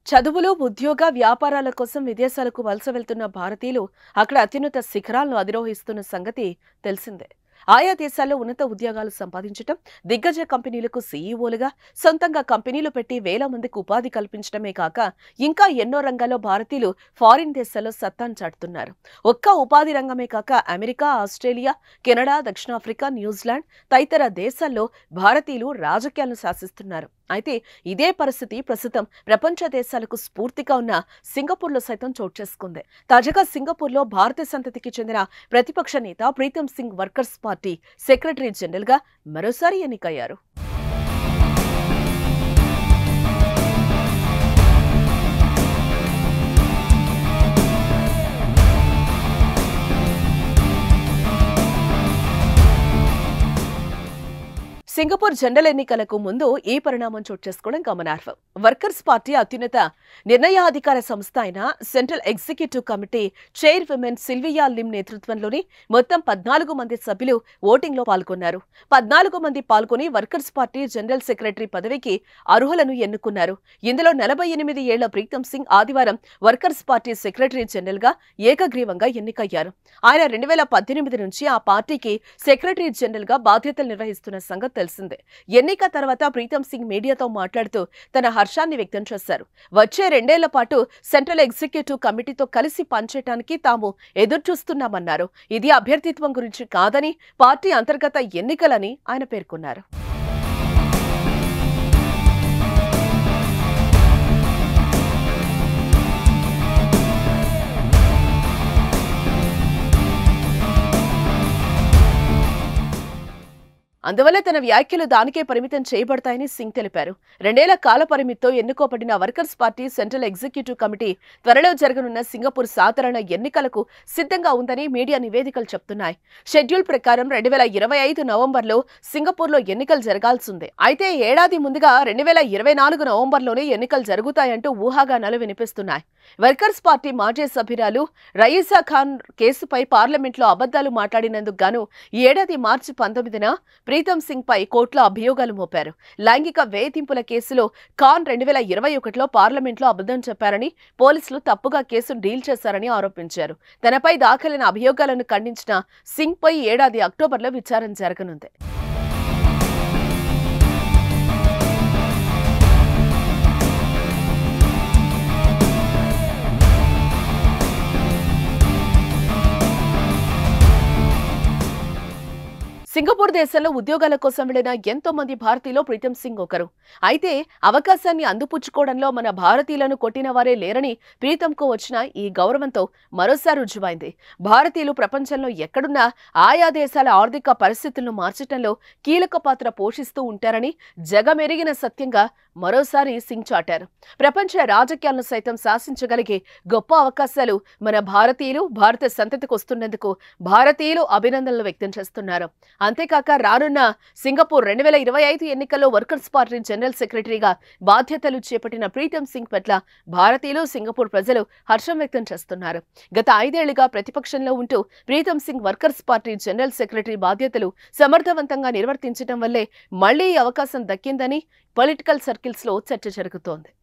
చదువులు ఉద్యోగ వ్యాపారాల కోసం విదేశాలకు వలస వెళ్తున్న భారతీయులు అక్కడ అత్యున్నత శిఖరాలను అధిరోహిస్తున్న సంగతి తెలిసిందే ఆయా దేశాల్లో ఉన్నత ఉద్యోగాలు సంపాదించటం దిగ్గజ కంపెనీలకు సీఈఓలుగా సొంతంగా కంపెనీలు పెట్టి వేల మందికి ఉపాధి కల్పించడమే కాక ఇంకా ఎన్నో రంగాల్లో భారతీయులు ఫారిన్ దేశాల్లో సత్తాను చాటుతున్నారు ఒక్క ఉపాధి రంగమే కాక అమెరికా ఆస్ట్రేలియా కెనడా దక్షిణాఫ్రికా న్యూజిలాండ్ తదితర దేశాల్లో భారతీయులు రాజకీయాలను శాసిస్తున్నారు అయితే ఇదే పరిస్థితి ప్రస్తుతం ప్రపంచ దేశాలకు స్ఫూర్తిగా ఉన్న సింగపూర్లో సైతం చోటు చేసుకుంది తాజాగా సింగపూర్లో భారత సంతతికి చెందిన ప్రతిపక్ష నేత Pritam Singh workers party secretary జనరల్గా మరోసారి ఎన్నికయ్యారు సింగపూర్ జనరల్ ఎన్నికలకు ముందు ఈ పరిణామం చోటు చేసుకోవడం గమనార్హం వర్కర్స్ పార్టీ అత్యున్నత నిర్ణయాధికార సంస్థ అయిన central executive committee chair women Sylvia Lim నేతృత్వంలోని మొత్తం పద్నాలుగు మంది సభ్యులు ఓటింగ్లో పాల్గొన్నారు పద్నాలుగు మంది పాల్గొని వర్కర్స్ పార్టీ జనరల్ సెక్రటరీ పదవికి అర్హులను ఎన్నుకున్నారు ఇందులో నలభై ఎనిమిది ఏళ్ల ప్రీతం సింగ్ ఆదివారం వర్కర్స్ పార్టీ సెక్రటరీ జనరల్ గా ఏకగ్రీవంగా ఎన్నికయ్యారు ఆయన రెండు వేల పద్దెనిమిది నుంచి ఆ పార్టీకి సెక్రటరీ జనరల్ గా బాధ్యతలు నిర్వహిస్తున్న సంగతి తెలిసిందే ఎన్నిక తర్వాత ప్రీతం సింగ్ మీడియాతో మాట్లాడుతూ తన హర్షాన్ని వ్యక్తం చేశారు వచ్చే రెండేళ్ల పాటు సెంట్రల్ ఎగ్జిక్యూటివ్ కమిటీతో కలిసి పనిచేయడానికి తాము ఎదురుచూస్తున్నామన్నారు ఇది అభ్యర్థిత్వం గురించి కాదని పార్టీ అంతర్గత ఎన్నికలని ఆయన పేర్కొన్నారు అందువల్ల తన వ్యాఖ్యలు దానికే పరిమితం చేయబడతాయని సింగ్ తెలిపారు రెండేళ్ల కాల పరిమితితో ఎన్నుకోబడిన workers party central executive committee త్వరలో జరగనున్న సింగపూర్ సాధారణ ఎన్నికలకు సిద్ధంగా ఉందని మీడియా నివేదికలు చెప్తున్నాయి షెడ్యూల్ ప్రకారం రెండు వేల ఇరవై ఐదు నవంబర్లో సింగపూర్లో ఎన్నికలు జరగాల్సిందే అయితే ఏడాది ముందుగా రెండు వేల ఇరవై నాలుగు నవంబర్లోనే ఎన్నికలు జరుగుతాయంటూ ఊహాగానాలు వినిపిస్తున్నాయి వర్కర్స్ పార్టీ మాజీ సభ్యురాలు రయీసా ఖాన్ కేసుపై పార్లమెంట్లో అబద్దాలు మాట్లాడినందుకు గాను ఈ ఏడాది మార్చి పంతొమ్మిదిన ప్రీతం సింగ్ పై కోర్టులో అభియోగాలు మోపారు లైంగిక వేధింపుల కేసులో ఖాన్ రెండు వేల ఇరవై ఒకటిలో పార్లమెంట్లో అబద్ధం చెప్పారని పోలీసులు తప్పుగా కేసు డీల్ చేశారని ఆరోపించారు తనపై దాఖలైన అభియోగాలను ఖండించిన సింగ్ పై ఏడాది అక్టోబర్లో విచారణ జరగనుంది సింగపూర్ దేశంలో ఉద్యోగాల కోసం వెళ్లిన ఎంతో మంది భారతీయులు ప్రీతం సింగ్ ఒకరు అయితే అవకాశాన్ని అందిపుచ్చుకోవడంలో మన భారతీయులను కొట్టిన వారే లేరని ప్రీతంకు వచ్చిన ఈ గౌరవంతో మరోసారి రుజువైంది భారతీయులు ప్రపంచంలో ఎక్కడున్నా ఆయా దేశాల ఆర్థిక పరిస్థితులను మార్చడంలో కీలక పాత్ర పోషిస్తూ ఉంటారని జగమెరిగిన సత్యంగా మరోసారి సింగ్ చాటారు ప్రపంచ రాజకీయాలను సైతం శాసించగలిగే గొప్ప అవకాశాలు మన భారతీయులు భారత సంతతికి వస్తున్నందుకు భారతీయులు అభినందనలు వ్యక్తం చేస్తున్నారు అంతేకాక రానున్న సింగపూర్ రెండు వేల ఇరవై ఐదు ఎన్నికల్లో వర్కర్స్ పార్టీ జనరల్ సెక్రటరీగా బాధ్యతలు చేపట్టిన ప్రీతం సింగ్ పట్ల భారతీయులు సింగపూర్ ప్రజలు హర్షం వ్యక్తం చేస్తున్నారు గత ఐదేళ్లుగా ప్రతిపక్షంలో ఉంటూ Pritam Singh workers party general secretary బాధ్యతలు సమర్థవంతంగా నిర్వర్తించడం వల్లే మళ్లీ ఈ అవకాశం దక్కిందని పొలిటికల్ సర్కిల్స్ లో చర్చ జరుగుతోంది